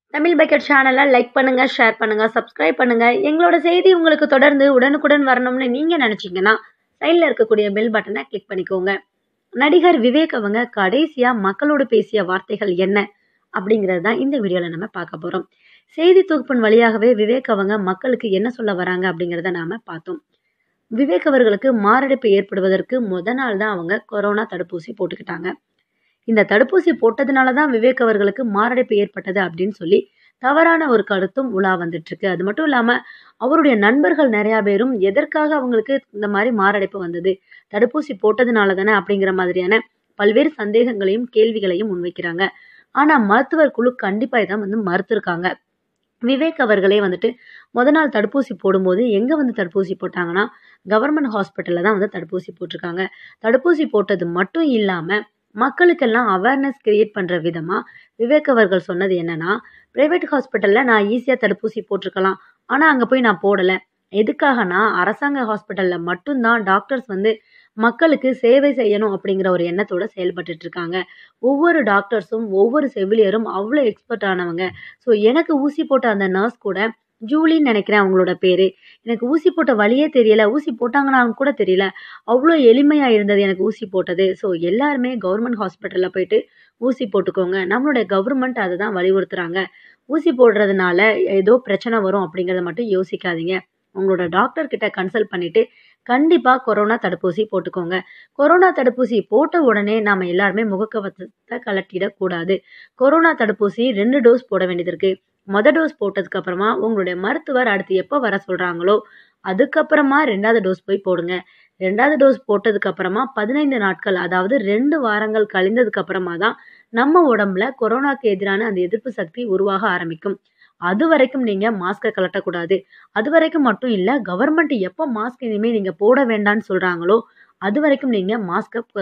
Tamil bucket சேனலை like பண்ணுங்க share பண்ணுங்க சப்ஸ்கிரைப் பண்ணுங்க எங்களோட செய்தி உங்களுக்கு தொடர்ந்து உடனுக்குடன் வரணும்னு நீங்க நினைச்சீங்கன்னா சைடில் இருக்கக்கூடிய பெல் பட்டனை கிளிக் பண்ணிக்கோங்க நடிகர் விவேக் அவங்க கடைசியா மக்களோடு பேசிய வார்த்தைகள் என்ன அப்படிங்கிறது தான் இந்த வீடியோவில் நம்ம பார்க்க போகிறோம் செய்தி தொகுப்பின் வழியாகவே விவேக் அவங்க மக்களுக்கு என்ன சொல்ல வராங்க அப்படிங்கிறத நாம பார்த்தோம் விவேக் அவர்களுக்கு மாரடைப்பு ஏற்படுவதற்கு முத நாள் தான் அவங்க கொரோனா தடுப்பூசி போட்டுக்கிட்டாங்க இந்த தடுப்பூசி போட்டதுனால தான் விவேக் அவர்களுக்கு மாரடைப்பு ஏற்பட்டது அப்படின்னு சொல்லி தவறான ஒரு கருத்தும் உலா வந்துட்டு இருக்கு அது மட்டும் இல்லாம அவருடைய நண்பர்கள் நிறைய பேரும் எதற்காக அவங்களுக்கு இந்த மாதிரி மாரடைப்பு வந்தது தடுப்பூசி போட்டதுனால தானே அப்படிங்கிற மாதிரியான பல்வேறு சந்தேகங்களையும் கேள்விகளையும் முன்வைக்கிறாங்க ஆனா மருத்துவர் குழு கண்டிப்பா இதை வந்து மறுத்திருக்காங்க விவேக் அவர்களே வந்துட்டு முத நாள் தடுப்பூசி போடும்போது எங்கே வந்து தடுப்பூசி போட்டாங்கன்னா கவர்மெண்ட் ஹாஸ்பிட்டலில் தான் வந்து தடுப்பூசி போட்டிருக்காங்க தடுப்பூசி போட்டது மட்டும் இல்லாமல் மக்களுக்கெல்லாம் அவேர்னஸ் கிரியேட் பண்ணுற விதமாக விவேக் அவர்கள் சொன்னது என்னன்னா ப்ரைவேட் ஹாஸ்பிட்டலில் நான் ஈஸியாக தடுப்பூசி போட்டிருக்கலாம் ஆனால் அங்கே போய் நான் போடலை எதுக்காகனா அரசாங்க ஹாஸ்பிட்டலில் மட்டும்தான் டாக்டர்ஸ் வந்து மக்களுக்கு சேவை செய்யணும் அப்படிங்கிற ஒரு எண்ணத்தோட செயல்பட்டுட்டு இருக்காங்க ஒவ்வொரு டாக்டர்ஸும் ஒவ்வொரு செவிலியரும் அவ்வளோ எக்ஸ்பர்ட் ஆனவங்க ஸோ எனக்கு ஊசி போட்ட அந்த நர்ஸ் கூட ஜூலின்னு நினைக்கிறேன் அவங்களோட பேர் எனக்கு ஊசி போட்ட வழியே தெரியல ஊசி போட்டாங்கன்னான்னு கூட தெரியல அவ்வளோ எளிமையாக இருந்தது எனக்கு ஊசி போட்டது ஸோ எல்லாருமே கவர்மெண்ட் ஹாஸ்பிட்டலில் போயிட்டு ஊசி போட்டுக்கோங்க நம்மளுடைய கவர்மெண்ட் அதை தான் வலியுறுத்துறாங்க ஊசி போடுறதுனால ஏதோ பிரச்சனை வரும் அப்படிங்கிறத மட்டும் யோசிக்காதீங்க உங்களோட டாக்டர் கிட்ட கன்சல்ட் பண்ணிட்டு கண்டிப்பாக கொரோனா தடுப்பூசி போட்டுக்கோங்க கொரோனா தடுப்பூசி போட்ட உடனே நாம் எல்லாருமே முகக்கவசத்தை கலட்டிடக்கூடாது கொரோனா தடுப்பூசி ரெண்டு டோஸ் போட வேண்டியது இருக்கு மொதல் டோஸ் போட்டதுக்கு அப்புறமா உங்களுடைய மருத்துவர் அடுத்து எப்போ வர சொல்கிறாங்களோ அதுக்கப்புறமா ரெண்டாவது டோஸ் போய் போடுங்க ரெண்டாவது டோஸ் போட்டதுக்கு அப்புறமா பதினைந்து நாட்கள் அதாவது ரெண்டு வாரங்கள் கழிந்ததுக்கு அப்புறமா தான் நம்ம உடம்புல கொரோனாக்கு எதிரான அந்த எதிர்ப்பு சக்தி உருவாக ஆரம்பிக்கும் அது வரைக்கும் நீங்கள் மாஸ்க்கை கலட்டக்கூடாது அது வரைக்கும் மட்டும் இல்லை கவர்மெண்ட் எப்போ மாஸ்க் இனிமேல் நீங்கள் போட வேண்டாம்னு சொல்கிறாங்களோ அது வரைக்கும் நீங்கள் மாஸ்க்கை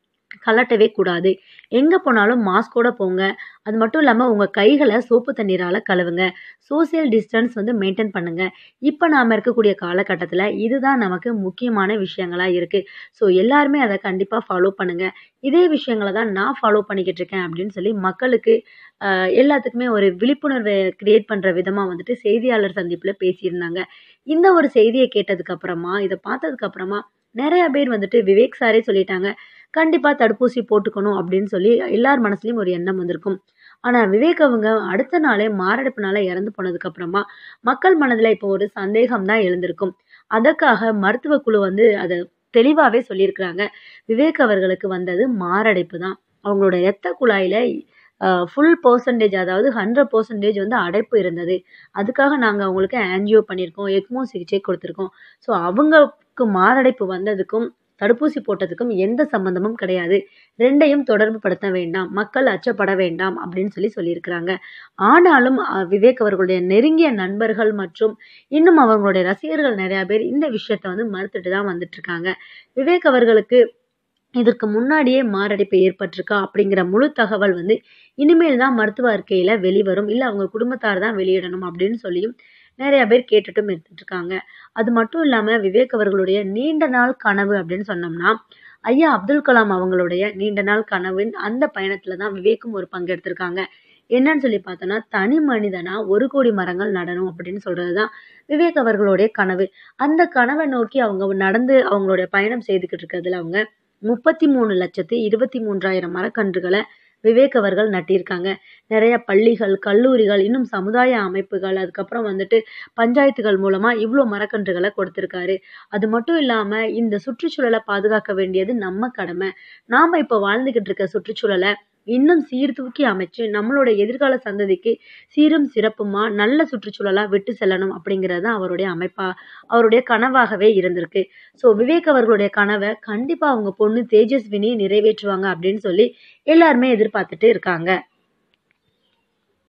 கலட்டவே கூடாது எங்கே போனாலும் மாஸ்கோட போங்க அது மட்டும் இல்லாமல் உங்கள் கைகளை சோப்பு தண்ணீரால் கழுவுங்க சோசியல் டிஸ்டன்ஸ் வந்து மெயின்டைன் பண்ணுங்கள் இப்போ நாம் இருக்கக்கூடிய காலகட்டத்தில் இதுதான் நமக்கு முக்கியமான விஷயங்களாக இருக்குது ஸோ எல்லாருமே அதை கண்டிப்பாக ஃபாலோ பண்ணுங்கள் இதே விஷயங்களை தான் நான் ஃபாலோ பண்ணிக்கிட்டு இருக்கேன் அப்படின்னு சொல்லி மக்களுக்கு எல்லாத்துக்குமே ஒரு விழிப்புணர்வை கிரியேட் பண்ணுற விதமாக வந்துட்டு செய்தியாளர் சந்திப்பில் பேசியிருந்தாங்க இந்த ஒரு செய்தியை கேட்டதுக்கு அப்புறமா இதை பார்த்ததுக்கு அப்புறமா நிறைய பேர் வந்துட்டு விவேக் சாரே சொல்லிட்டாங்க கண்டிப்பாக தடுப்பூசி போட்டுக்கணும் அப்படின்னு சொல்லி எல்லார் மனசுலையும் ஒரு எண்ணம் வந்திருக்கும் ஆனால் விவேக் அவங்க அடுத்த நாளே மாரடைப்புனால இறந்து போனதுக்கு அப்புறமா மக்கள் மனதில் இப்போ ஒரு சந்தேகம் தான் எழுந்திருக்கும் அதற்காக மருத்துவ குழு வந்து அதை தெளிவாகவே சொல்லியிருக்கிறாங்க விவேக் அவர்களுக்கு வந்தது மாரடைப்பு தான் அவங்களோட இரத்த குழாயில் ஃபுல் பர்சன்டேஜ் அதாவது ஹண்ட்ரட் பர்சன்டேஜ் வந்து அடைப்பு இருந்தது அதுக்காக நாங்கள் அவங்களுக்கு ஆன்ஜியோ பண்ணியிருக்கோம் எக்மோ சிகிச்சை கொடுத்துருக்கோம் ஸோ அவங்களுக்கு மாரடைப்பு வந்ததுக்கும் தடுப்பூசி போட்டதுக்கும் எந்த சம்மந்தமும் கிடையாது ரெண்டையும் தொடர்பு படுத்த வேண்டாம் மக்கள் அச்சப்பட வேண்டாம் அப்படின்னு சொல்லி சொல்லியிருக்கிறாங்க ஆனாலும் விவேக் அவர்களுடைய நெருங்கிய நண்பர்கள் மற்றும் இன்னும் அவர்களுடைய ரசிகர்கள் நிறையா பேர் இந்த விஷயத்த வந்து மறுத்துட்டு தான் வந்துட்டு இருக்காங்க விவேக் அவர்களுக்கு இதற்கு முன்னாடியே மாரடைப்பு ஏற்பட்டிருக்கா அப்படிங்கிற முழு தகவல் வந்து இனிமேல் தான் மருத்துவ அறிக்கையில் வெளிவரும் இல்லை அவங்க குடும்பத்தார் தான் வெளியிடணும் அப்படின்னு சொல்லியும் நிறைய பேர் கேட்டுட்டும் இருந்துட்டு இருக்காங்க அது மட்டும் இல்லாமல் விவேக் அவர்களுடைய நீண்ட நாள் கனவு அப்படின்னு சொன்னோம்னா ஐயா அப்துல் கலாம் அவங்களுடைய நீண்ட நாள் கனவின் அந்த பயணத்தில் தான் விவேக்கும் ஒரு பங்கெடுத்திருக்காங்க என்னன்னு சொல்லி பார்த்தோன்னா தனி மனிதனா ஒரு கோடி மரங்கள் நடணும் அப்படின்னு சொல்றது தான் விவேக் அவர்களுடைய கனவு அந்த கனவை நோக்கி அவங்க நடந்து அவங்களுடைய பயணம் செய்துக்கிட்டு இருக்கிறதுல அவங்க முப்பத்தி மூணு லட்சத்து இருபத்தி மூன்றாயிரம் மரக்கன்றுகளை விவேக் அவர்கள் நட்டியிருக்காங்க நிறைய பள்ளிகள் கல்லூரிகள் இன்னும் சமுதாய அமைப்புகள் அதுக்கப்புறம் வந்துட்டு பஞ்சாயத்துகள் மூலமாக இவ்வளோ மரக்கன்றுகளை கொடுத்துருக்காரு அது மட்டும் இல்லாமல் இந்த சுற்றுச்சூழலை பாதுகாக்க வேண்டியது நம்ம கடமை நாம் இப்போ வாழ்ந்துக்கிட்டு இருக்க சுற்றுச்சூழலை இன்னும் சீர்தூக்கி அமைச்சு நம்மளோட எதிர்கால சந்ததிக்கு சீரும் சிறப்புமா நல்ல சுற்றுச்சூழலாக விட்டு செல்லணும் அப்படிங்கிறது தான் அவருடைய அமைப்பா அவருடைய கனவாகவே இருந்திருக்கு ஸோ விவேக் அவர்களுடைய கனவை கண்டிப்பாக அவங்க பொண்ணு தேஜஸ்வினி நிறைவேற்றுவாங்க அப்படின்னு சொல்லி எல்லாருமே எதிர்பார்த்துட்டு இருக்காங்க